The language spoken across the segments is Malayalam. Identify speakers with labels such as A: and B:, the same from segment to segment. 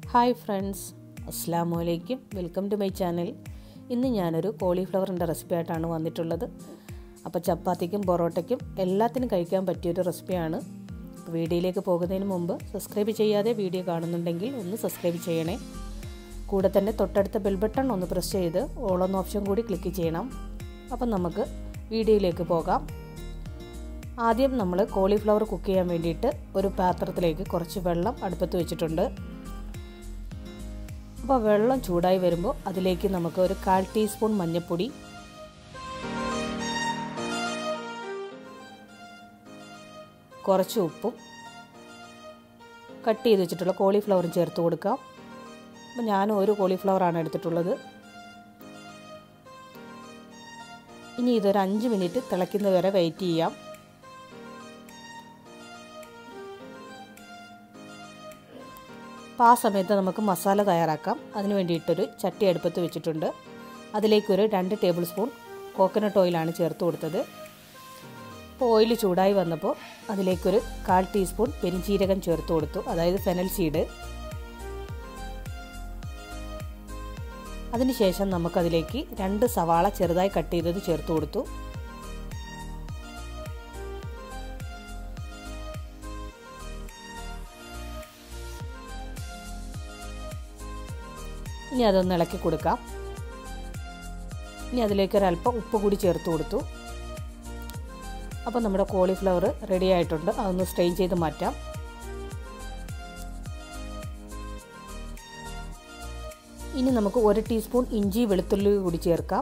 A: ഹായ് ഫ്രണ്ട്സ് അസ്സാം വലൈക്കും വെൽക്കം ടു മൈ ചാനൽ ഇന്ന് ഞാനൊരു കോളിഫ്ലവറിൻ്റെ റെസിപ്പി ആയിട്ടാണ് വന്നിട്ടുള്ളത് അപ്പോൾ ചപ്പാത്തിക്കും പൊറോട്ടയ്ക്കും എല്ലാത്തിനും കഴിക്കാൻ പറ്റിയൊരു റെസിപ്പിയാണ് അപ്പോൾ വീഡിയോയിലേക്ക് പോകുന്നതിന് മുമ്പ് സബ്സ്ക്രൈബ് ചെയ്യാതെ വീഡിയോ കാണുന്നുണ്ടെങ്കിൽ ഒന്ന് സബ്സ്ക്രൈബ് ചെയ്യണേ കൂടെ തന്നെ തൊട്ടടുത്ത ബെൽ ബട്ടൺ ഒന്ന് പ്രസ് ചെയ്ത് ഓളൊന്ന് ഓപ്ഷൻ കൂടി ക്ലിക്ക് ചെയ്യണം അപ്പം നമുക്ക് വീഡിയോയിലേക്ക് പോകാം ആദ്യം നമ്മൾ കോളിഫ്ലവർ കുക്ക് ചെയ്യാൻ വേണ്ടിയിട്ട് ഒരു പാത്രത്തിലേക്ക് കുറച്ച് വെള്ളം അടുപ്പത്ത് വെച്ചിട്ടുണ്ട് അപ്പോൾ വെള്ളം ചൂടായി വരുമ്പോൾ അതിലേക്ക് നമുക്ക് ഒരു കാൽ ടീസ്പൂൺ മഞ്ഞൾപ്പൊടി കുറച്ച് ഉപ്പും കട്ട് ചെയ്ത് വെച്ചിട്ടുള്ള കോളിഫ്ലവറും ചേർത്ത് കൊടുക്കാം അപ്പോൾ ഞാനും ഒരു കോളിഫ്ലവറാണ് എടുത്തിട്ടുള്ളത് ഇനി ഇതൊരു അഞ്ച് മിനിറ്റ് തിളയ്ക്കുന്നത് വരെ വെയിറ്റ് ചെയ്യാം അപ്പോൾ ആ സമയത്ത് നമുക്ക് മസാല തയ്യാറാക്കാം അതിന് വേണ്ടിയിട്ടൊരു ചട്ടി അടുപ്പത്ത് വെച്ചിട്ടുണ്ട് അതിലേക്കൊരു രണ്ട് ടേബിൾ സ്പൂൺ കോക്കനട്ട് ഓയിലാണ് ചേർത്ത് കൊടുത്തത് അപ്പോൾ ഓയിൽ ചൂടായി വന്നപ്പോൾ അതിലേക്കൊരു കാൽ ടീസ്പൂൺ പെരിഞ്ചീരകം ചേർത്ത് കൊടുത്തു അതായത് ഫെനൽ സീഡ് അതിനുശേഷം നമുക്കതിലേക്ക് രണ്ട് സവാള ചെറുതായി കട്ട് ചെയ്തത് ചേർത്ത് കൊടുത്തു ഇനി അതൊന്ന് ഇളക്കി കൊടുക്കാം ഇനി അതിലേക്ക് ഒരല്പം ഉപ്പ് കൂടി ചേർത്ത് കൊടുത്തു അപ്പോൾ നമ്മുടെ കോളിഫ്ലവർ റെഡി ആയിട്ടുണ്ട് അതൊന്ന് സ്ട്രെയിൻ ചെയ്ത് മാറ്റാം ഇനി നമുക്ക് ഒരു ടീസ്പൂൺ ഇഞ്ചി വെളുത്തുള്ളി കൂടി ചേർക്കാം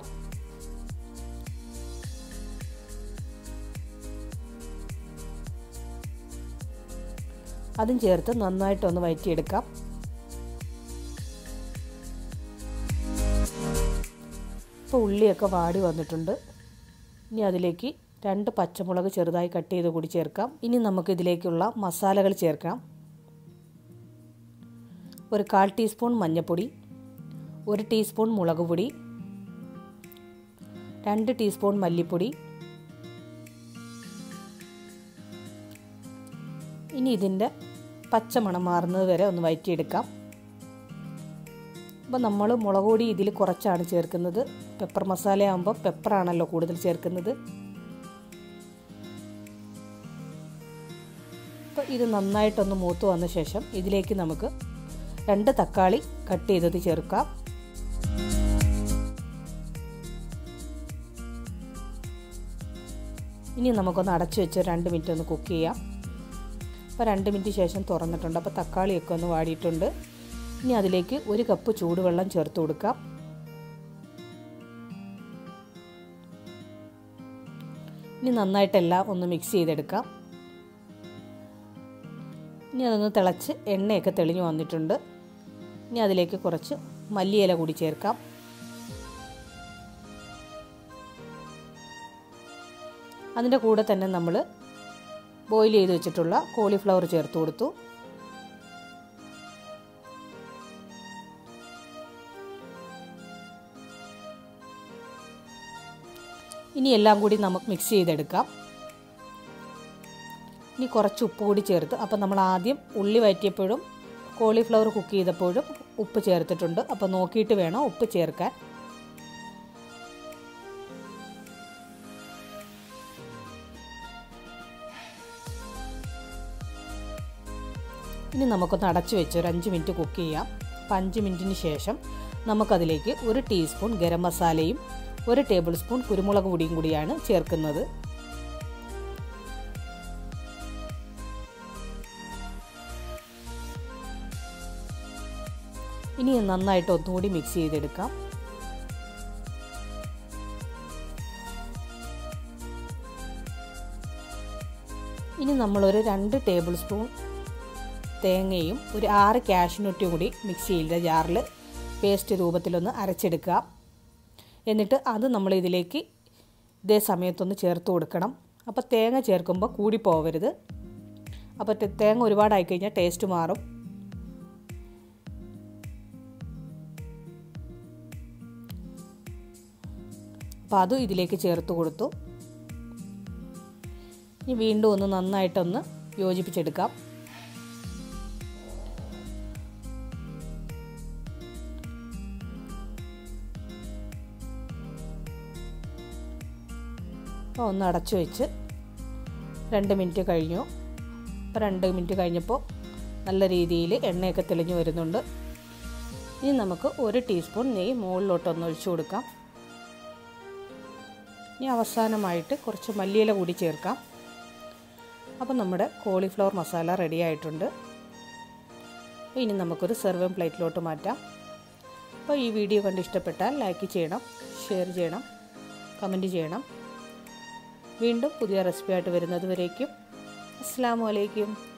A: അതും ചേർത്ത് നന്നായിട്ടൊന്ന് വയറ്റിയെടുക്കാം ഇപ്പോൾ ഉള്ളിയൊക്കെ വാടി വന്നിട്ടുണ്ട് ഇനി അതിലേക്ക് രണ്ട് പച്ചമുളക് ചെറുതായി കട്ട് ചെയ്ത് കൂടി ചേർക്കാം ഇനി നമുക്ക് ഇതിലേക്കുള്ള മസാലകൾ ചേർക്കാം ഒരു കാൽ ടീസ്പൂൺ മഞ്ഞൾപ്പൊടി ഒരു ടീസ്പൂൺ മുളക് പൊടി രണ്ട് ടീസ്പൂൺ മല്ലിപ്പൊടി ഇനി ഇതിൻ്റെ പച്ചമണം മാറുന്നത് വരെ ഒന്ന് വയറ്റിയെടുക്കാം അപ്പോൾ നമ്മൾ മുളക് പൊടി ഇതിൽ കുറച്ചാണ് ചേർക്കുന്നത് പെപ്പർ മസാല ആകുമ്പോൾ പെപ്പറാണല്ലോ കൂടുതൽ ചേർക്കുന്നത് അപ്പോൾ ഇത് നന്നായിട്ടൊന്ന് മൂത്ത് വന്ന ശേഷം ഇതിലേക്ക് നമുക്ക് രണ്ട് തക്കാളി കട്ട് ചെയ്തത് ചേർക്കാം ഇനി നമുക്കൊന്ന് അടച്ചു വെച്ച് രണ്ട് മിനിറ്റ് ഒന്ന് കുക്ക് ചെയ്യാം അപ്പോൾ രണ്ട് മിനിറ്റ് ശേഷം തുറന്നിട്ടുണ്ട് അപ്പോൾ തക്കാളിയൊക്കെ ഒന്ന് വാടിയിട്ടുണ്ട് ഇനി അതിലേക്ക് ഒരു കപ്പ് ചൂടുവെള്ളം ചേർത്ത് കൊടുക്കാം ഇനി നന്നായിട്ടെല്ലാം ഒന്ന് മിക്സ് ചെയ്തെടുക്കാം ഇനി അതൊന്ന് തിളച്ച് എണ്ണയൊക്കെ തെളിഞ്ഞു വന്നിട്ടുണ്ട് ഇനി അതിലേക്ക് കുറച്ച് മല്ലിയില കൂടി ചേർക്കാം അതിൻ്റെ കൂടെ തന്നെ നമ്മൾ ബോയിൽ ചെയ്ത് വെച്ചിട്ടുള്ള കോളിഫ്ലവർ ചേർത്ത് കൊടുത്തു ഇനി എല്ലാം കൂടി നമുക്ക് മിക്സ് ചെയ്തെടുക്കാം ഇനി കുറച്ച് ഉപ്പ് കൂടി ചേർത്ത് അപ്പം നമ്മൾ ആദ്യം ഉള്ളി വയറ്റിയപ്പോഴും കോളിഫ്ലവർ കുക്ക് ചെയ്തപ്പോഴും ഉപ്പ് ചേർത്തിട്ടുണ്ട് അപ്പോൾ നോക്കിയിട്ട് വേണം ഉപ്പ് ചേർക്കാൻ ഇനി നമുക്കൊന്ന് അടച്ചു വെച്ച് ഒരു അഞ്ച് മിനിറ്റ് കുക്ക് ചെയ്യാം അപ്പം അഞ്ച് മിനിറ്റിന് ശേഷം നമുക്കതിലേക്ക് ഒരു ടീസ്പൂൺ ഗരം മസാലയും ഒരു ടേബിൾ സ്പൂൺ കുരുമുളക് പൊടിയും കൂടിയാണ് ചേർക്കുന്നത് ഇനി നന്നായിട്ട് ഒന്നുകൂടി മിക്സ് ചെയ്തെടുക്കാം ഇനി നമ്മളൊരു രണ്ട് ടേബിൾ സ്പൂൺ തേങ്ങയും ഒരു ആറ് കാഷ്നട്ടും കൂടി മിക്സ് ചെയ്ത ജാറിൽ പേസ്റ്റ് രൂപത്തിലൊന്ന് അരച്ചെടുക്കുക എന്നിട്ട് അത് നമ്മൾ ഇതിലേക്ക് ഇതേ സമയത്തൊന്ന് ചേർത്ത് കൊടുക്കണം അപ്പോൾ തേങ്ങ ചേർക്കുമ്പോൾ കൂടി പോവരുത് അപ്പോൾ തേങ്ങ ഒരുപാടായി കഴിഞ്ഞാൽ ടേസ്റ്റ് മാറും അപ്പോൾ അതും ഇതിലേക്ക് ചേർത്ത് കൊടുത്തു ഇനി വീണ്ടും ഒന്ന് നന്നായിട്ടൊന്ന് യോജിപ്പിച്ചെടുക്കാം അപ്പോൾ ഒന്ന് അടച്ചു വെച്ച് രണ്ട് മിനിറ്റ് കഴിഞ്ഞു അപ്പോൾ രണ്ട് മിനിറ്റ് കഴിഞ്ഞപ്പോൾ നല്ല രീതിയിൽ എണ്ണയൊക്കെ തെളിഞ്ഞു വരുന്നുണ്ട് ഇനി നമുക്ക് ഒരു ടീസ്പൂൺ നെയ്യ് മുകളിലോട്ടൊന്ന് ഒഴിച്ചു കൊടുക്കാം ഇനി അവസാനമായിട്ട് കുറച്ച് മല്ലിയില കൂടി ചേർക്കാം അപ്പോൾ നമ്മുടെ കോളിഫ്ലവർ മസാല റെഡി ആയിട്ടുണ്ട് അപ്പോൾ ഇനി നമുക്കൊരു സെർവിങ് പ്ലേറ്റിലോട്ട് മാറ്റാം അപ്പോൾ ഈ വീഡിയോ കണ്ട് ഇഷ്ടപ്പെട്ടാൽ ലൈക്ക് ചെയ്യണം ഷെയർ ചെയ്യണം കമൻറ്റ് ചെയ്യണം വീണ്ടും പുതിയ റെസിപ്പി ആയിട്ട് വരുന്നത് വരേക്കും അസ്സാം വലൈക്കും